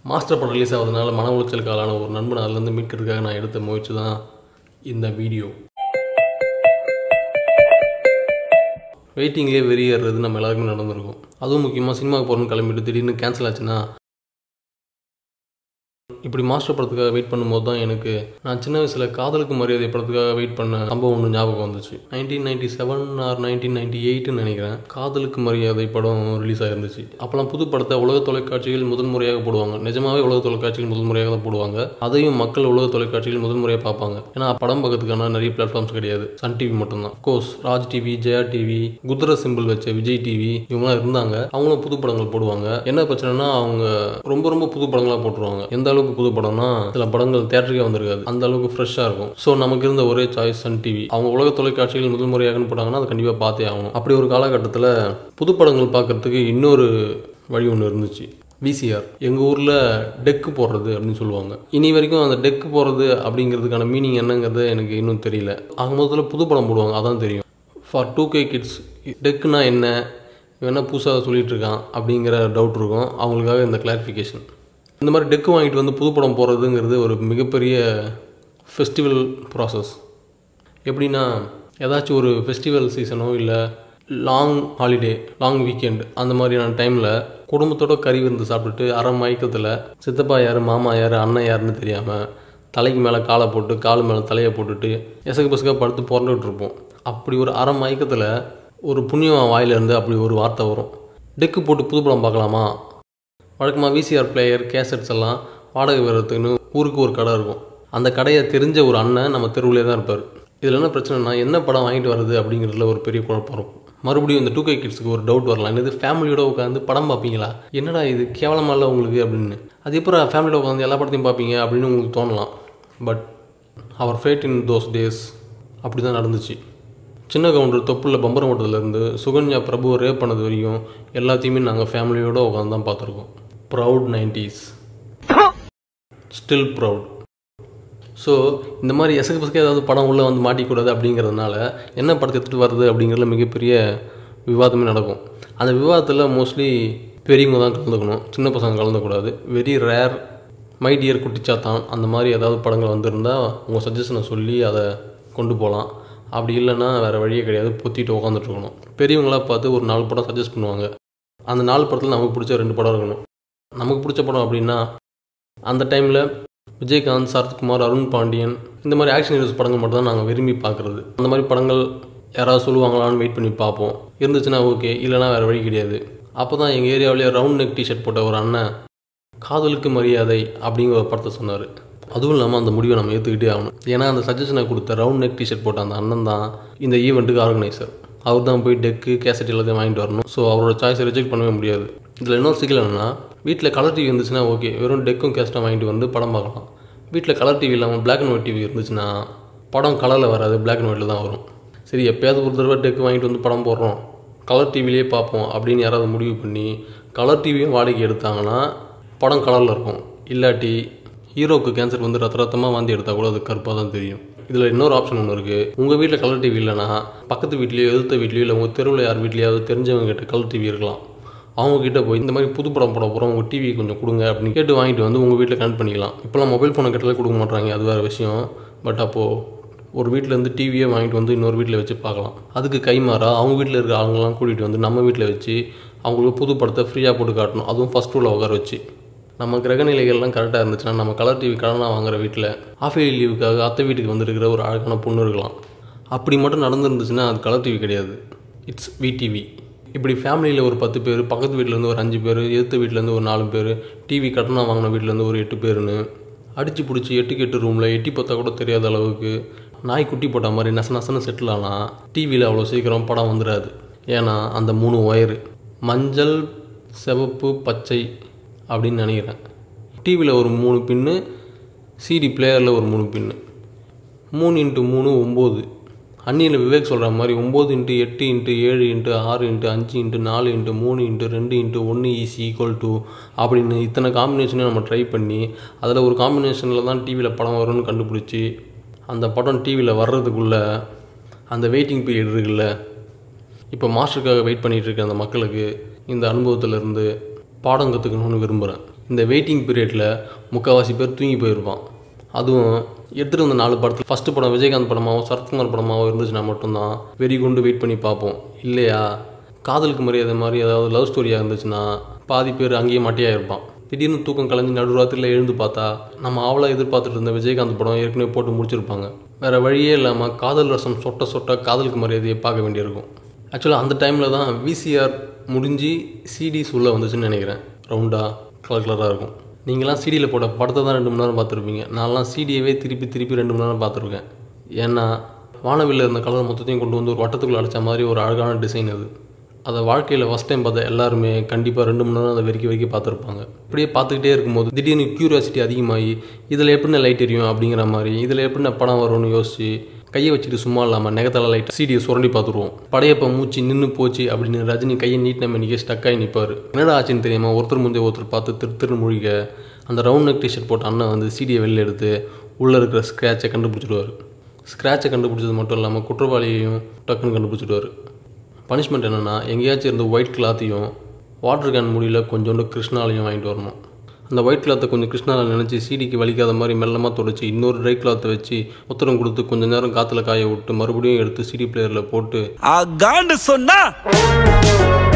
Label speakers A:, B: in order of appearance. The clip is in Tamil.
A: மாஸ்டர் படம் ரிலீஸ் ஆகுறதுனால மன உளைச்சலுக்கு ஆளான ஒரு நண்பனை அதுலேருந்து மீட்கிறதுக்காக நான் எடுத்த முயற்சி தான் இந்த வீடியோ வெயிட்டிங்லேயே வெறியேறது நம்ம எல்லாருக்குமே நடந்திருக்கும் அதுவும் முக்கியமாக சினிமாவுக்கு போகிறோம்னு கிளம்பிட்டு திடீர்னு கேன்சல் ஆச்சுன்னா இப்படி மாஸ்டர் படத்துக்காக வெயிட் பண்ணும்போது தான் எனக்கு நான் சின்ன வயசில் காதலுக்கு மரியாதை படத்துக்காக வெயிட் பண்ண சம்பவம் ஒன்று ஞாபகம் வந்துச்சு nineteen ninety seven or nineteen ninety எயிட்னு நினைக்கிறேன் காதலுக்கு மரியாதை படம் ரிலீஸ் ஆயிருந்துச்சு அப்போலாம் புது படத்தை உலக தொலைக்காட்சிகள் முதல் முறையாக போடுவாங்க நிஜமாவே உலக தொலைக்காட்சிகள் முதல் முறையாக தான் போடுவாங்க அதையும் மக்கள் உலக தொலைக்காட்சிகள் முதல் முறையாக பார்ப்பாங்க ஏன்னா படம் பார்க்கறதுக்கான நிறைய பிளாட்ஃபார்ம்ஸ் கிடையாது சன் டிவி மட்டும்தான் course Raj TV Jaya TV குதிரை சிம்பிள் வச்ச விஜய் டிவி இவங்களாம் இருந்தாங்க அவங்களும் புது படங்கள் போடுவாங்க என்ன பிரச்சனைனா அவங்க ரொம்ப ரொம்ப புது படங்களாக போட்டுருவாங்க எந்த அளவுக்கு புது படம்னா சில படங்கள் தேட்டருக்கே வந்திருக்காது அந்த அளவுக்கு ஃப்ரெஷ்ஷாக இருக்கும் ஸோ நமக்கு இருந்த ஒரே சாய்ஸ் சன் டிவி அவங்க உலக தொலைக்காட்சிகள் முதல் முறையாகன்னு போட்டாங்கன்னா அதை கண்டிப்பாக பார்த்தே ஆகணும் அப்படி ஒரு காலகட்டத்தில் புது படங்கள் பார்க்கறதுக்கு இன்னொரு வழி ஒன்று இருந்துச்சு விசிஆர் எங்கள் ஊரில் டெக்கு போடுறது அப்படின்னு சொல்லுவாங்க இனி வரைக்கும் அந்த டெக்கு போடுறது அப்படிங்கிறதுக்கான மீனிங் என்னங்கிறது எனக்கு இன்னும் தெரியல ஆக மொத்தத்தில் புது படம் போடுவாங்க அதான் தெரியும் ஃபார் டூ கே கிட்ஸ் டெக்குனா என்ன இவன் என்ன புதுசாக சொல்லிட்டு இருக்கான் அப்படிங்கிற டவுட் இருக்கும் அவங்களுக்காக இந்த கிளாரிஃபிகேஷன் இந்த மாதிரி டெக்கு வாங்கிட்டு வந்து புது படம் போடுறதுங்கிறது ஒரு மிகப்பெரிய ஃபெஸ்டிவல் ப்ராசஸ் எப்படின்னா ஏதாச்சும் ஒரு ஃபெஸ்டிவல் சீசனோ இல்லை லாங் ஹாலிடே லாங் வீக்கெண்ட் அந்த மாதிரியான டைமில் குடும்பத்தோட கறி விருந்து சாப்பிட்டுட்டு அரை மயக்கத்தில் சித்தப்பா யார் மாமா யார் அண்ணன் யாருன்னு தெரியாமல் தலைக்கு மேலே காலை போட்டு கால் மேலே தலையை போட்டுட்டு எசகு பசக்காக படுத்து பிறந்துட்டு இருப்போம் அப்படி ஒரு அரை மயக்கத்தில் ஒரு புண்ணியம் வாயிலிருந்து அப்படி ஒரு வார்த்தை வரும் டெக்கு போட்டு புது படம் பார்க்கலாமா வழக்கமாக விசிஆர் பிளேயர் கேசட்ஸ் எல்லாம் வாடகை வர்றதுக்குன்னு ஊருக்கு ஒரு கடை இருக்கும் அந்த கடையை தெரிஞ்ச ஒரு அண்ணன் நம்ம தெருவிலே தான் இருப்பார் இதில் என்ன பிரச்சனைனா என்ன படம் வாங்கிட்டு வருது அப்படிங்கிறதுல ஒரு பெரிய குழப்பம் இருக்கும் மறுபடியும் இந்த டூ கே கிட்ஸுக்கு ஒரு டவுட் வரலாம் என்னது ஃபேமிலியோட உட்காந்து படம் பார்ப்பீங்களா என்னடா இது கேவலமா இல்லை உங்களுக்கு அப்படின்னு அது எப்போ ஃபேமிலியோட உட்காந்து எல்லா படத்தையும் பார்ப்பீங்க அப்படின்னு உங்களுக்கு தோணலாம் but our fate in those days அப்படி தான் நடந்துச்சு சின்ன கவுண்டர் தொப்புள்ள பம்பரம் ஓட்டத்துலேருந்து சுகன்யா பிரபு ரேப் பண்ணது வரையும் எல்லாத்தையுமே நாங்கள் ஃபேமிலியோடு உட்காந்து தான் பார்த்துருக்கோம் proud nineties still proud so இந்த மாதிரி எசகு பசக்கு ஏதாவது படம் உள்ளே வந்து மாட்டிக்கூடாது அப்படிங்கிறதுனால என்ன படத்தை எடுத்துகிட்டு வருது அப்படிங்கிறதுல மிகப்பெரிய விவாதமே நடக்கும் அந்த விவாதத்தில் மோஸ்ட்லி பெரியவங்க தான் கலந்துக்கணும் சின்ன பசங்க கலந்துக்கூடாது very rare my dear Kuttichathan அந்த மாதிரி ஏதாவது படங்கள் வந்திருந்தால் உங்கள் சஜஷனை சொல்லி அதை கொண்டு போகலாம் அப்படி இல்லைன்னா வேறு வழியே கிடையாது பொத்திட்டு உட்காந்துட்ருக்கணும் பெரியவங்களாக பார்த்து ஒரு நாலு படம் சஜஸ்ட் பண்ணுவாங்க அந்த நாலு படத்தில் நமக்கு பிடிச்ச ரெண்டு படம் இருக்கணும் நமக்கு பிடிச்ச படம் அப்படின்னா அந்த டைமில் விஜயகாந்த் சரத்குமார் அருண் பாண்டியன் இந்த மாதிரி ஆக்ஷன் ஹீரோஸ் படங்கள் மட்டும் தான் நாங்கள் விரும்பி பார்க்குறது அந்த மாதிரி படங்கள் யாராவது சொல்லுவாங்களான்னு வெயிட் பண்ணி பார்ப்போம் இருந்துச்சுன்னா ஓகே இல்லைனா வேறு வழி கிடையாது அப்போ தான் எங்கள் ஏரியாவிலேயே ரவுண்ட் நெக் டிஷர்ட் போட்ட ஒரு அண்ணன் காதலுக்கு மரியாதை அப்படிங்கிற ஒரு படத்தை சொன்னார் அதுவும் இல்லாமல் அந்த முடிவை நம்ம ஏற்றுக்கிட்டே ஆகணும் ஏன்னா அந்த சஜஷனை கொடுத்த ரவுண்ட் நெக் டிஷர்ட் போட்ட அந்த அண்ணன் தான் இந்த ஈவெண்ட்டுக்கு ஆர்கனைசர் அவர் தான் போய் டெக்கு கேசட் எல்லாத்தையும் வாங்கிட்டு வரணும் ஸோ அவரோட சாய்ஸை ரிஜெக்ட் பண்ணவே முடியாது இதில் இன்னொரு சிக்கல் என்னென்னா வீட்டில் கலர் டிவி இருந்துச்சுன்னா ஓகே வெறும் டெக்கும் கேஸ்ட்டாக வாங்கிட்டு வந்து படம் பார்க்கலாம் வீட்டில் கலர் டிவி இல்லாமல் பிளாக் அண்ட் ஒயிட் டிவி இருந்துச்சுன்னா படம் கலரில் வராது பிளாக் அண்ட் ஒயிட்டில் தான் வரும் சரி எப்போயாவது ஒரு தடவை டெக்கு வாங்கிட்டு வந்து படம் போடுறோம் கலர் டிவிலே பார்ப்போம் அப்படின்னு யாராவது முடிவு பண்ணி கலர் டிவியும் வாடகை எடுத்தாங்கன்னா படம் கலரில் இருக்கும் இல்லாட்டி ஹீரோக்கு கேன்சர் வந்து ரத்த ரத்தமாக வாந்தி எடுத்தால் கூட அது கருப்பாக தான் தெரியும் இதில் இன்னொரு ஆப்ஷன் ஒன்று இருக்குது உங்கள் வீட்டில் கலர் டிவி இல்லைனா பக்கத்து வீட்லேயோ எதிர்த்த வீட்லேயோ இல்லை உங்கள் தெருவில் யார் வீட்லேயாவது தெரிஞ்சவங்க கிட்ட கலர் டிவி இருக்கலாம் அவங்க கிட்ட போய் இந்த மாதிரி புது படம் போட போகிறோம் உங்கள் டிவி கொஞ்சம் கொடுங்க அப்படின்னு கேட்டு வாங்கிட்டு வந்து உங்கள் வீட்டில் கனெக்ட் பண்ணிக்கலாம் இப்போலாம் மொபைல் ஃபோனை கேட்டாலே கொடுக்க மாட்டாங்க அது வேறு விஷயம் பட் அப்போது ஒரு வீட்டிலேருந்து டிவியே வாங்கிட்டு வந்து இன்னொரு வீட்டில் வச்சு பார்க்கலாம் அதுக்கு கைமாறா அவங்க வீட்டில் இருக்க ஆளுங்கெல்லாம் கூட்டிகிட்டு வந்து நம்ம வீட்டில் வச்சு அவங்களுக்கு புது படத்தை ஃப்ரீயாக போட்டு காட்டணும் அதுவும் ஃபஸ்ட் ரூவில் உட்கார வச்சு நம்ம கிரகநிலைகள்லாம் கரெக்டாக இருந்துச்சுன்னா நம்ம கலர் டிவி கடனாக வாங்குற வீட்டில் ஆஃபேலி லீவுக்காக அத்தை வீட்டுக்கு வந்துருக்கிற ஒரு அழகான பொண்ணு இருக்கலாம் அப்படி மட்டும் நடந்துருந்துச்சுன்னா அது கலர் டிவி கிடையாது இட்ஸ் விடிவி இப்படி ஃபேமிலியில் ஒரு பத்து பேர் பக்கத்து வீட்டிலேருந்து ஒரு அஞ்சு பேர் எதிர்த்த வீட்டிலேருந்து ஒரு நாலு பேர் டிவி கடனாக வாங்கின வீட்டிலேருந்து ஒரு எட்டு பேருன்னு அடித்து பிடிச்சி எட்டுக்கு எட்டு ரூமில் எட்டி பார்த்தா கூட தெரியாத அளவுக்கு நாய் குட்டி போட்ட மாதிரி நச நசன்னு செட்டில் ஆனால் டிவியில் அவ்வளோ சீக்கிரம் படம் வந்துடாது ஏன்னா அந்த மூணு ஒயரு மஞ்சள் சிவப்பு பச்சை அப்படின்னு நினைக்கிறேன் டிவியில் ஒரு மூணு பின்னு சிடி பிளேயரில் ஒரு மூணு பின்னு மூணு இன்ட்டு மூணு ஒம்பது அன்னியில் விவேக் சொல்கிற மாதிரி ஒம்பது இன்ட்டு எட்டு இன்ட்டு ஏழு இன்ட்டு ஆறு இன்ட்டு அஞ்சு இன்ட்டு நாலு இன்ட்டு மூணு இன்ட்டு ரெண்டு இன்ட்டு ஒன்று ஈஸி ஈக்குவல் டு அப்படின்னு இத்தனை காம்பினேஷனையும் நம்ம ட்ரை பண்ணி அதில் ஒரு காம்பினேஷனில் தான் டிவியில் படம் வரும்னு கண்டுபிடிச்சி அந்த படம் டிவியில் வர்றதுக்குள்ளே அந்த வெயிட்டிங் பீரியட் இருக்குல்ல இப்போ மாஸ்டருக்காக வெயிட் பண்ணிகிட்டு இருக்க அந்த மக்களுக்கு இந்த அனுபவத்திலேருந்து பாடம் கற்றுக்கணும்னு விரும்புகிறேன் இந்த வெயிட்டிங் பீரியடில் முக்கால்வாசி பேர் தூங்கி போயிருப்பான் அதுவும் எடுத்துகிட்டு வந்த நாலு படத்தில் ஃபஸ்ட்டு படம் விஜயகாந்த் படமாவோ சரத்குமார் படமாவோ இருந்துச்சுன்னா மட்டும்தான் வெறி கொண்டு வெயிட் பண்ணி பார்ப்போம் இல்லையா காதலுக்கு மரியாதை மாதிரி ஏதாவது லவ் ஸ்டோரியாக இருந்துச்சுன்னா பாதி பேர் அங்கேயே மட்டையாக இருப்பான் திடீர்னு தூக்கம் கலைஞ்சு நடுராத்திரியில் எழுந்து பார்த்தா நம்ம ஆவலாக எதிர்பார்த்துட்டு இருந்த விஜயகாந்த் படம் ஏற்கனவே போட்டு முடிச்சிருப்பாங்க வேறு வழியே இல்லாமல் காதல் ரசம் சொட்ட சொட்ட காதலுக்கு மரியாதையை பார்க்க வேண்டியிருக்கும் ஆக்சுவலாக அந்த டைமில் தான் விசிஆர் முடிஞ்சு சிடிஸ் உள்ளே வந்துச்சுன்னு நினைக்கிறேன் ரவுண்டாக கலர் கலராக இருக்கும் நீங்களாம் சிடியில் போட்ட படத்தை தான் ரெண்டு மணி நேரம் பார்த்துருப்பீங்க நான்லாம் சிடியவே திருப்பி திருப்பி ரெண்டு மணி நேரம் பார்த்துருக்கேன் ஏன்னா வானவில்ல இருந்த கலர் மொத்தத்தையும் கொண்டு வந்து ஒரு வட்டத்துக்குள்ள அடைச்ச மாதிரி ஒரு அழகான டிசைன் அது அதை வாழ்க்கையில் ஃபஸ்ட் டைம் பார்த்த எல்லாருமே கண்டிப்பாக ரெண்டு மணி நேரம் அதை வெறிக்கி வெறிக்கி பார்த்துருப்பாங்க இப்படியே பார்த்துக்கிட்டே இருக்கும்போது திடீர்னு க்யூரியாசிட்டி அதிகமாகி இதில் எப்படின்னு லைட் எரியும் அப்படிங்கிற மாதிரி இதில் எப்படின்னு படம் வரும்னு யோசிச்சு கையை வச்சுட்டு சும்மா இல்லாமல் நெகத்தால லைட் சீடியை சுரண்டி பார்த்துருவோம் படையப்ப மூச்சு நின்று போச்சு அப்படின்னு ரஜினி கையை நீட் நம்ம நிற்க ஸ்டக்காகி நிற்பார் என்னடா ஆச்சுன்னு தெரியாமல் ஒருத்தர் முந்தைய ஒருத்தர் பார்த்து திரு திரு முழிக்க அந்த ரவுண்ட் நெக் டிஷர்ட் போட்ட அண்ணன் வந்து சீடியை வெளில எடுத்து உள்ளே இருக்கிற ஸ்க்ராட்சை கண்டுபிடிச்சிடுவார் ஸ்க்ராட்சை கண்டுபிடிச்சது மட்டும் இல்லாமல் குற்றவாளியையும் டக்குன்னு கண்டுபிடிச்சிடுவார் பனிஷ்மெண்ட் என்னென்னா எங்கேயாச்சும் இருந்த ஒயிட் கிளாத்தையும் வாட்டர் கேன் முடியல கொஞ்சோண்டு கிருஷ்ணாலையும் வாங்கிட்டு வரணும் அந்த ஒயிட் கிளாத்தை கொஞ்சம் கிருஷ்ணாவில் நினச்சி சீடிக்கு வலிக்காத மாதிரி மெல்லமாக தொடச்சி இன்னொரு ட்ரை கிளாத்தை வச்சு உத்தரம் கொடுத்து கொஞ்ச நேரம் காற்றுல காய விட்டு மறுபடியும் எடுத்து சிடி பிளேயரில் போட்டு
B: அகாண்டு சொன்னா